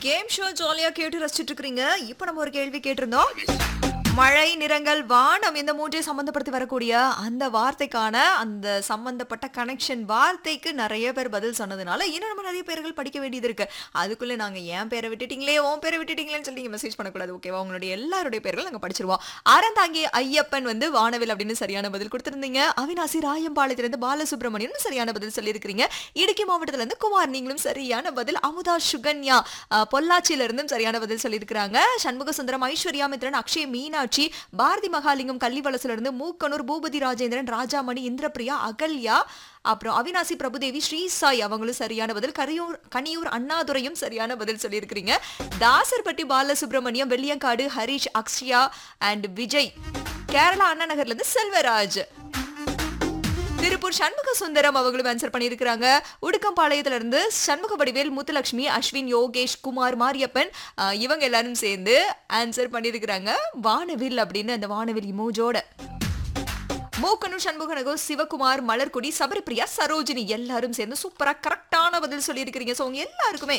game show ஜாலியா கேட்டு ரசிச்சிட்டு இருக்கீங்க இப்போ நம்ம ஒரு கேள்வி கேட்டிருந்தோம் மழை நிறங்கள் வானம் இந்த மூன்றையும் சம்பந்தப்படுத்தி வரக்கூடிய அந்த வார்த்தைக்கான அந்த சம்பந்தப்பட்ட கனெக்ஷன் வார்த்தைக்கு நிறைய பேர் பதில் சொன்னதுனால இன்னும் நம்ம நிறைய பேர்கள் படிக்க வேண்டியது இருக்கு அதுக்குள்ள நாங்க என் பேரை விட்டுட்டீங்களே உன் பேரை விட்டுட்டீங்களேன்னு சொல்லி நீங்க மெசேஜ் பண்ணக்கூடாது ஓகேவா உங்களுடைய எல்லாருடைய பேர்கள் நாங்க படிச்சிருவோம் அறந்தாங்கி ஐயப்பன் வந்து வானவில் அப்படின்னு சரியான பதில் கொடுத்திருந்தீங்க அவினாசி ராயம்பாளையத்திலிருந்து பாலசுப்ரமணியன் சரியான பதில் சொல்லியிருக்கிறீங்க இடுக்கி மாவட்டத்துல இருந்து குமார் நீங்களும் சரியான பதில் அமுதா சுகன்யா அஹ், பொள்ளாச்சியில இருந்தும் சரியான பதில் சொல்லியிருக்கிறாங்க சண்முக சுந்தரம் ஐஸ்வர்யா மித்ரன் அக்ஷய் மீனாட்சி பாரதி மகாலிங்கம் கள்ளிவளசுல இருந்து மூக்கனூர் பூபதி ராஜேந்திரன் ராஜாமணி இந்திரபிரியா அகல்யா அப்புறம் அவினாசி பிரபுதேவி ஸ்ரீ சாய் அவங்களும் சரியான பதில் கரியூர் கனியூர் அண்ணாதுரையும் சரியான பதில் சொல்லியிருக்கிறீங்க தாசர்பட்டி பாலசுப்ரமணியம் வெள்ளியங்காடு ஹரிஷ் அக்ஷயா அண்ட் விஜய் கேரளா அண்ணா நகர்ல இருந்து செல்வராஜ் திருப்பூர் சண்முக சுந்தரம் அவங்களும் ஆன்சர் பண்ணியிருக்கிறாங்க உடுக்கம்பாளையத்துல இருந்து சண்முக வடிவேல் முத்துலட்சுமி அஸ்வின் யோகேஷ் குமார் மாரியப்பன் ஆஹ், இவங்க எல்லாரும் சேர்ந்து ஆன்சர் பண்ணியிருக்கிறாங்க வானவில் அப்படின்னு அந்த வானவில் இமோஜோட மூக்கனூர் சண்முகநகோ சிவகுமார் மலர்குடி சபரிபிரியா சரோஜினி எல்லாரும் சேர்ந்து சூப்பரா கரெக்டான பதில் சொல்லியிருக்கிறீங்க ஸோ உங்க எல்லாருக்குமே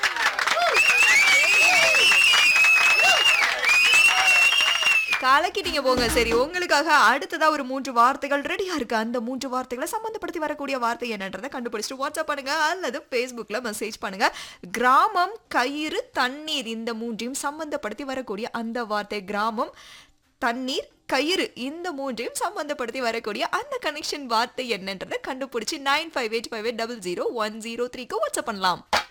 கலக்கிட்டீங்க போங்க சரி உங்களுக்காக அடுத்ததா ஒரு மூன்று வார்த்தைகள் ரெடியா இருக்கு அந்த மூன்று வார்த்தைகளை சம்பந்தப்படுத்தி வரக்கூடிய வார்த்தை என்னன்றதை கண்டுபிடிச்சிட்டு வாட்ஸ்அப் பண்ணுங்க அல்லது ஃபேஸ்புக்ல மெசேஜ் பண்ணுங்க கிராமம் கயிறு தண்ணீர் இந்த மூன்றையும் சம்பந்தப்படுத்தி வரக்கூடிய அந்த வார்த்தை கிராமம் தண்ணீர் கயிறு இந்த மூன்றையும் சம்பந்தப்படுத்தி வரக்கூடிய அந்த கனெக்ஷன் வார்த்தை என்னன்றதை கண்டுபிடிச்சு nine five eight five eight double zero one zero த்ரீக்கு வாட்ஸ்அப் பண்ணலாம்